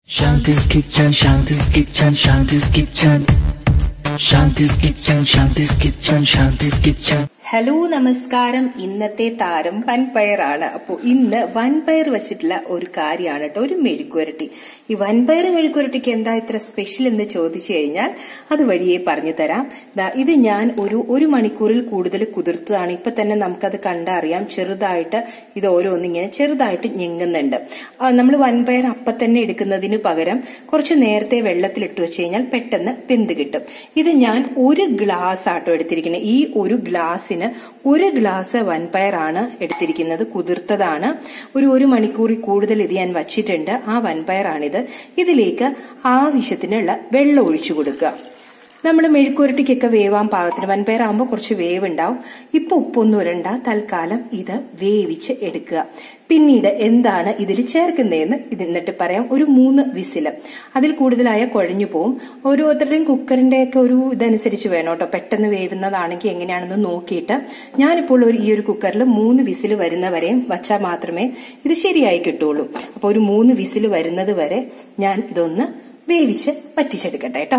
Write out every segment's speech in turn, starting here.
Shanti's kitchen, Shanti's kitchen, Shanti's kitchen. Shanti's kitchen, Shanti's kitchen, Shanti's kitchen. Hello നമസ്കാരം ഇന്നത്തെ താരം വൻപയറാണ് അപ്പോൾ ഇന്ന് വൻപയർ വെച്ചിട്ടുള്ള ഒരു കാര്യമാണ് കേട്ടോ ഒരു മെഴുക്കുരട്ടി ഈ വൻപയർ മെഴുക്കുരട്ടിക്ക് എന്താ ഇത്ര സ്പെഷ്യൽ എന്ന് ചോദിച്ചു കഴിഞ്ഞാൽ അത് വഴിയേ പറഞ്ഞു തരാം ദാ ഇത് ഞാൻ ഒരു ഒരു മണിക്കൂറിൽ കൂടുതൽ കുതിർത്തതാണ് ഇപ്പൊ തന്നെ നമുക്കത് കണ്ടറിയാം ചെറുതായിട്ട് ഇത് ഓരോന്നിങ്ങനെ ചെറുതായിട്ട് ഞെങ്ങുന്നുണ്ട് നമ്മൾ വൻപയർ അപ്പൊ തന്നെ എടുക്കുന്നതിന് പകരം കുറച്ച് നേരത്തെ വെള്ളത്തിലിട്ട് വെച്ച് കഴിഞ്ഞാൽ പെട്ടെന്ന് വെന്ത് കിട്ടും ഇത് ഞാൻ ഒരു ഗ്ലാസ് ആട്ടോ എടുത്തിരിക്കുന്നത് ഈ ഒരു ഗ്ലാസ്സിന് ഒരു ഗ്ലാസ് വൻപയറാണ് എടുത്തിരിക്കുന്നത് കുതിർത്തതാണ് ഒരു ഒരു മണിക്കൂറിൽ കൂടുതൽ ഇത് ഞാൻ വച്ചിട്ടുണ്ട് ആ വൻപയറാണിത് ഇതിലേക്ക് ആവശ്യത്തിനുള്ള വെള്ളം ഒഴിച്ചു കൊടുക്കുക നമ്മൾ മെഴുക്കുരട്ടിക്കൊക്കെ വേവാൻ പാകത്തിന് വൻപയറാകുമ്പോൾ കുറച്ച് വേവ് ഉണ്ടാവും ഇപ്പൊ ഉപ്പൊന്നും ഇരണ്ട തൽക്കാലം ഇത് വേവിച്ച് എടുക്കുക പിന്നീട് എന്താണ് ഇതിൽ ചേർക്കുന്നതെന്ന് ഇത് എന്നിട്ട് പറയാം ഒരു മൂന്ന് വിസില് അതിൽ കൂടുതലായ കുഴഞ്ഞു പോവും ഓരോരുത്തരുടെയും കുക്കറിന്റെ ഒക്കെ ഒരു ഇതനുസരിച്ച് വേണം കേട്ടോ പെട്ടെന്ന് വേവുന്നതാണെങ്കിൽ എങ്ങനെയാണെന്ന് നോക്കിയിട്ട് ഞാനിപ്പോൾ ഒരു ഈ ഒരു കുക്കറിൽ മൂന്ന് വിസിൽ വരുന്നവരെയും വച്ചാൽ മാത്രമേ ഇത് ശരിയായി കിട്ടുള്ളൂ അപ്പോൾ ഒരു മൂന്ന് വിസിൽ വരുന്നത് വരെ ഞാൻ ഇതൊന്ന് വേവിച്ച് പറ്റിച്ചെടുക്കട്ടെ കേട്ടോ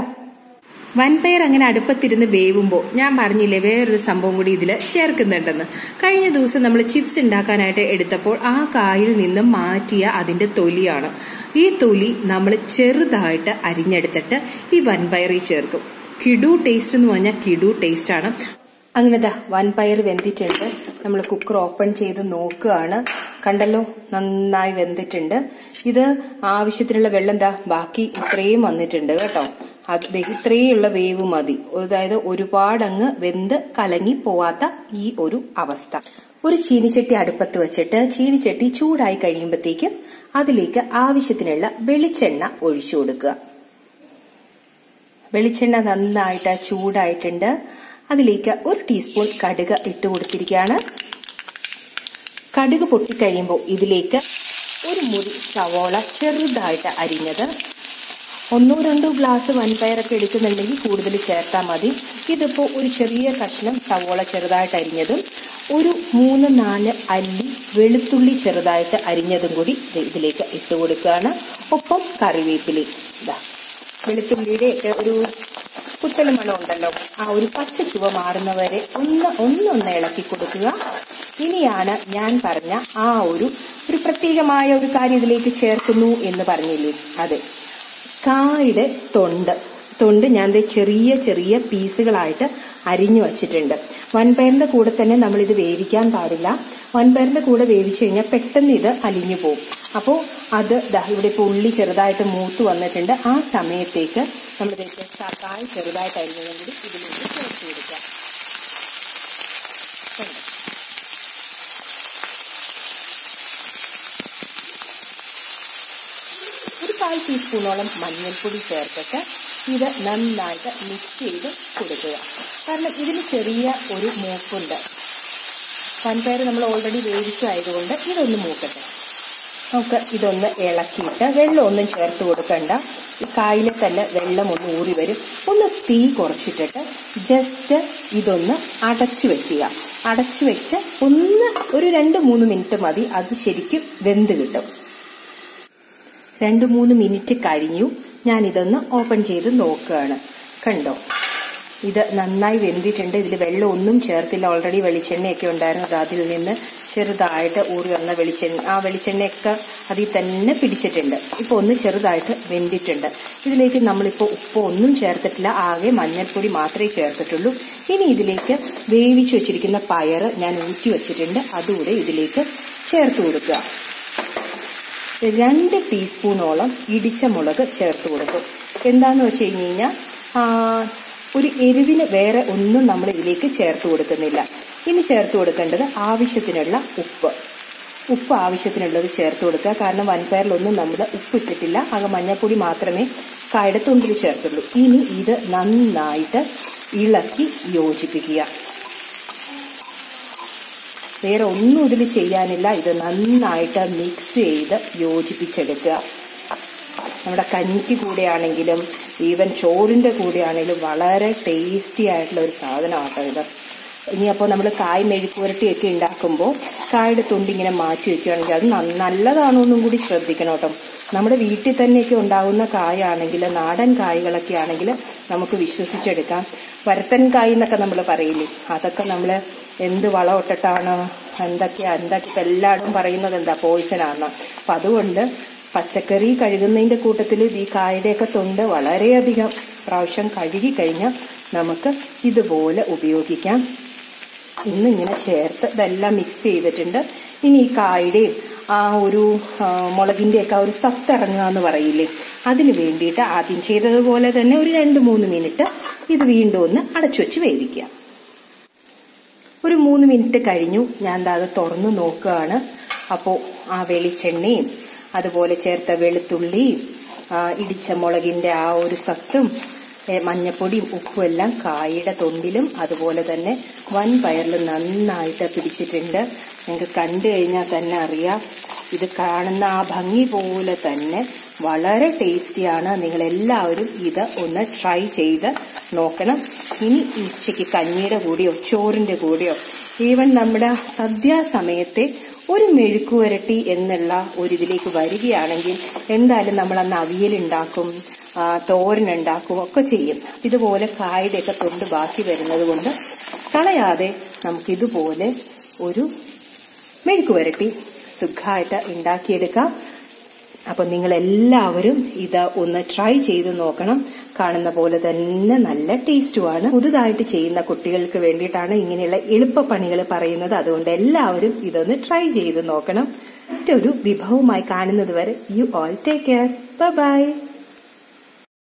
വൻപയർ അങ്ങനെ അടുപ്പത്തിരുന്ന് വേവുമ്പോൾ ഞാൻ പറഞ്ഞില്ലേ വേറൊരു സംഭവം കൂടി ഇതിൽ ചേർക്കുന്നുണ്ടെന്ന് കഴിഞ്ഞ ദിവസം നമ്മൾ ചിപ്സ് ഉണ്ടാക്കാനായിട്ട് എടുത്തപ്പോൾ ആ കായിൽ നിന്ന് മാറ്റിയ അതിന്റെ തൊലിയാണ് ഈ തൊലി നമ്മൾ ചെറുതായിട്ട് അരിഞ്ഞെടുത്തിട്ട് ഈ വൻപയറിൽ ചേർക്കും കിഡു ടേസ്റ്റ് എന്ന് പറഞ്ഞാൽ കിഡു ടേസ്റ്റ് ആണ് അങ്ങനെ ദാ വൻപയർ വെന്തിട്ടുണ്ട് നമ്മൾ കുക്കർ ഓപ്പൺ ചെയ്ത് നോക്കുകയാണ് കണ്ടല്ലോ നന്നായി വെന്തിട്ടുണ്ട് ഇത് ആവശ്യത്തിനുള്ള വെള്ളം എന്താ ബാക്കി ഇത്രയും വന്നിട്ടുണ്ട് കേട്ടോ അത് ദേ ഇത്രയുള്ള വേവ് മതി അതായത് ഒരുപാടങ്ങ് വെന്ത് കലങ്ങി പോവാത്ത ഈ ഒരു അവസ്ഥ ഒരു ചീനിച്ചട്ടി അടുപ്പത്ത് വെച്ചിട്ട് ചീനിച്ചട്ടി ചൂടായി കഴിയുമ്പോഴത്തേക്കും അതിലേക്ക് ആവശ്യത്തിനുള്ള വെളിച്ചെണ്ണ ഒഴിച്ചു കൊടുക്കുക വെളിച്ചെണ്ണ നന്നായിട്ട് ചൂടായിട്ടുണ്ട് അതിലേക്ക് ഒരു ടീസ്പൂൺ കടുക് ഇട്ട് കൊടുത്തിരിക്കുകയാണ് കടുക് പൊട്ടിക്കഴിയുമ്പോൾ ഇതിലേക്ക് ഒരു മുറി സവോള ചെറുതായിട്ട് അരിഞ്ഞത് ഒന്നോ രണ്ടോ ഗ്ലാസ് വൻപയറൊക്കെ എടുക്കുന്നുണ്ടെങ്കിൽ കൂടുതൽ ചേർത്താൽ മതി ഇതിപ്പോൾ ഒരു ചെറിയ കഷ്ണം സവോള ചെറുതായിട്ട് അരിഞ്ഞതും ഒരു മൂന്ന് നാല് അല്ലി വെളുത്തുള്ളി ചെറുതായിട്ട് അരിഞ്ഞതും കൂടി ഇതിലേക്ക് ഇട്ട് കൊടുക്കുകയാണ് ഒപ്പം കറിവേപ്പിലി ഇതാ വെളുത്തുള്ളിയുടെ ഒക്കെ ഒരു കുത്തൽ മണം ഉണ്ടല്ലോ ആ ഒരു പച്ച ചുവ മാറുന്നവരെ ഒന്ന് ഒന്നൊന്ന് ഇളക്കി കൊടുക്കുക ഇനിയാണ് ഞാൻ പറഞ്ഞ ആ ഒരു ഒരു പ്രത്യേകമായ ഒരു കാര്യം ഇതിലേക്ക് ചേർക്കുന്നു എന്ന് പറഞ്ഞില്ലേ അതെ കായുടെ തൊണ്ട് തൊണ്ട് ഞാൻ ചെറിയ ചെറിയ പീസുകളായിട്ട് അരിഞ്ഞു വച്ചിട്ടുണ്ട് വൻപയറിന്റെ കൂടെ തന്നെ നമ്മൾ ഇത് വേവിക്കാൻ പാടില്ല വൻപയറിന്റെ കൂടെ വേവിച്ചു കഴിഞ്ഞാൽ പെട്ടെന്ന് ഇത് അലിഞ്ഞു പോകും അപ്പോൾ അത് ഇവിടെ ഇപ്പോൾ ഉള്ളി ചെറുതായിട്ട് മൂത്ത് വന്നിട്ടുണ്ട് ആ സമയത്തേക്ക് നമ്മൾ കായ ചെറുതായിട്ട് അരിഞ്ഞതും കൂടി ഇതിലേക്ക് ചേർത്ത് കൊടുക്കുക ഒരു കാൽ ടീസ്പൂണോളം മഞ്ഞൾപ്പൊടി ചേർത്തിട്ട് ഇത് നന്നായിട്ട് മിക്സ് ചെയ്ത് കൊടുക്കുക കാരണം ഇതിന് ചെറിയ ഒരു മൂപ്പുണ്ട് വൻപയർ നമ്മൾ ഓൾറെഡി വേവിച്ചതായതുകൊണ്ട് ഇതൊന്ന് മൂക്കട്ടെ നമുക്ക് ഇതൊന്ന് ഇളക്കിയിട്ട് വെള്ളമൊന്നും ചേർത്ത് കൊടുക്കണ്ട കായിലെ തന്നെ വെള്ളം ഒന്ന് ഊറി വരും ഒന്ന് തീ കുറച്ചിട്ടിട്ട് ജസ്റ്റ് ഇതൊന്ന് അടച്ചു വെക്കുക അടച്ചു വെച്ച് ഒന്ന് ഒരു രണ്ട് മൂന്ന് മിനിറ്റ് മതി അത് ശരിക്കും വെന്ത് കിട്ടും രണ്ട് മൂന്ന് മിനിറ്റ് കഴിഞ്ഞു ഞാൻ ഇതൊന്ന് ഓപ്പൺ ചെയ്ത് നോക്കുകയാണ് കണ്ടോ ഇത് നന്നായി വെന്തിട്ടുണ്ട് ഇതിൽ വെള്ളം ഒന്നും ചേർത്തില്ല ഓൾറെഡി വെളിച്ചെണ്ണയൊക്കെ ഉണ്ടായിരുന്നു അതിൽ നിന്ന് ചെറുതായിട്ട് ഊറി വന്ന വെളിച്ചെണ്ണ ആ വെളിച്ചെണ്ണയൊക്കെ അതിൽ തന്നെ പിടിച്ചിട്ടുണ്ട് ഇപ്പോൾ ഒന്ന് ചെറുതായിട്ട് വെന്തിട്ടുണ്ട് ഇതിലേക്ക് നമ്മളിപ്പോൾ ഉപ്പ് ഒന്നും ചേർത്തിട്ടില്ല ആകെ മഞ്ഞൾപ്പൊടി മാത്രമേ ചേർത്തിട്ടുള്ളൂ ഇനി ഇതിലേക്ക് വേവിച്ചു വെച്ചിരിക്കുന്ന പയർ ഞാൻ ഊറ്റി വെച്ചിട്ടുണ്ട് അതുകൂടെ ഇതിലേക്ക് ചേർത്ത് കൊടുക്കുക രണ്ട് ടീസ്പൂണോളം ഇടിച്ച മുളക് ചേർത്ത് കൊടുക്കും എന്താന്ന് വെച്ച് കഴിഞ്ഞ് കഴിഞ്ഞാൽ ഒരു എരിവിന് വേറെ ഒന്നും നമ്മൾ ഇതിലേക്ക് ചേർത്ത് കൊടുക്കുന്നില്ല ഇനി ചേർത്ത് കൊടുക്കേണ്ടത് ആവശ്യത്തിനുള്ള ഉപ്പ് ഉപ്പ് ആവശ്യത്തിനുള്ളത് ചേർത്ത് കൊടുക്കുക കാരണം വൻപയറിലൊന്നും നമ്മൾ ഉപ്പ് ഇട്ടിട്ടില്ല ആകെ മഞ്ഞൾപ്പൊടി മാത്രമേ കായുടെ തൊണ്ടിൽ ചേർത്തുള്ളൂ ഇനി ഇത് നന്നായിട്ട് ഇളക്കി യോജിപ്പിക്കുക വേറെ ഒന്നും ഇതിൽ ചെയ്യാനില്ല ഇത് നന്നായിട്ട് മിക്സ് ചെയ്ത് യോജിപ്പിച്ചെടുക്കുക നമ്മുടെ കഞ്ഞിക്ക് കൂടെയാണെങ്കിലും ഈവൻ ചോറിൻ്റെ കൂടെയാണെങ്കിലും വളരെ ടേസ്റ്റി ആയിട്ടുള്ള ഒരു സാധനമാട്ടോ ഇത് ഇനി അപ്പോൾ നമ്മൾ കായ് മെഴുക്കുവരട്ടിയൊക്കെ ഉണ്ടാക്കുമ്പോൾ കായുടെ തൊണ്ടിങ്ങനെ മാറ്റി വെക്കുകയാണെങ്കിൽ അത് നല്ലതാണോ എന്നും കൂടി ശ്രദ്ധിക്കണം കേട്ടോ നമ്മുടെ വീട്ടിൽ തന്നെയൊക്കെ ഉണ്ടാകുന്ന കായാണെങ്കിൽ നാടൻ കായ്കളൊക്കെ ആണെങ്കിൽ നമുക്ക് വിശ്വസിച്ചെടുക്കാം വരത്തൻ കായ് എന്നൊക്കെ നമ്മൾ പറയില്ലേ അതൊക്കെ നമ്മൾ എന്ത് വളം ഇട്ടിട്ടാണ് എന്തൊക്കെയാ എന്തൊക്കെ ഇപ്പം എല്ലാവരും പറയുന്നത് എന്താ പോയിസനാണ് അപ്പം അതുകൊണ്ട് പച്ചക്കറി കഴുകുന്നതിൻ്റെ കൂട്ടത്തിൽ ഈ കായയുടെയൊക്കെ തൊണ്ട് വളരെയധികം പ്രാവശ്യം കഴുകി കഴിഞ്ഞാൽ നമുക്ക് ഇതുപോലെ ഉപയോഗിക്കാം ഇന്നിങ്ങനെ ചേർത്ത് ഇതെല്ലാം മിക്സ് ചെയ്തിട്ടുണ്ട് ഇനി ഈ കായുടെയും ആ ഒരു മുളകിൻ്റെയൊക്കെ ആ ഒരു സത്ത് ഇറങ്ങുക എന്ന് പറയില്ലേ അതിന് വേണ്ടിയിട്ട് ആദ്യം ചെയ്തതുപോലെ തന്നെ ഒരു രണ്ട് മൂന്ന് മിനിറ്റ് ഇത് വീണ്ടും ഒന്ന് അടച്ചു വെച്ച് വേവിക്കുക ഒരു മൂന്ന് മിനിറ്റ് കഴിഞ്ഞു ഞാൻ ദാ അത് തുറന്നു നോക്കുകയാണ് അപ്പോൾ ആ വെളിച്ചെണ്ണയും അതുപോലെ ചേർത്ത വെളുത്തുള്ളിയും ആ ഇടിച്ച മുളകിൻ്റെ ആ ഒരു സത്തും ഏ, മഞ്ഞപ്പൊടിയും ഉപ്പും എല്ലാം കായയുടെ തൊണ്ടിലും അതുപോലെ തന്നെ വൻ പയറിലും നന്നായിട്ട് പിടിച്ചിട്ടുണ്ട് നിങ്ങൾക്ക് കണ്ടു കഴിഞ്ഞാൽ തന്നെ അറിയാം ഇത് കാണുന്ന ആ ഭംഗി പോലെ തന്നെ വളരെ ടേസ്റ്റിയാണ് നിങ്ങളെല്ലാവരും ഇത് ഒന്ന് ട്രൈ ചെയ്ത് നോക്കണം ഇനി ഉച്ചയ്ക്ക് കഞ്ഞിയുടെ കൂടെയോ ചോറിൻ്റെ കൂടെയോ ഈവൻ നമ്മുടെ സന്ധ്യാസമയത്തെ ഒരു മെഴുക്കുവരട്ടി എന്നുള്ള ഒരു ഇതിലേക്ക് വരികയാണെങ്കിൽ എന്തായാലും നമ്മൾ അന്ന് അവിയലുണ്ടാക്കും ആ, തോരനുണ്ടാക്കും ഒക്കെ ചെയ്യും ഇതുപോലെ കായുടെയൊക്കെ തൊണ്ട് ബാക്കി വരുന്നത് കൊണ്ട് കളയാതെ നമുക്കിതുപോലെ ഒരു മെഴുക്കുവരട്ടി സുഖമായിട്ട് ഉണ്ടാക്കിയെടുക്കാം അപ്പം നിങ്ങളെല്ലാവരും ഇത് ഒന്ന് ട്രൈ ചെയ്ത് നോക്കണം കാണുന്ന പോലെ തന്നെ നല്ല ടേസ്റ്റുമാണ് പുതുതായിട്ട് ചെയ്യുന്ന കുട്ടികൾക്ക് വേണ്ടിയിട്ടാണ് ഇങ്ങനെയുള്ള എളുപ്പപ്പണികൾ പറയുന്നത് അതുകൊണ്ട് എല്ലാവരും ഇതൊന്ന് ട്രൈ ചെയ്ത് നോക്കണം മറ്റൊരു വിഭവമായി കാണുന്നത് വരെ you all take care by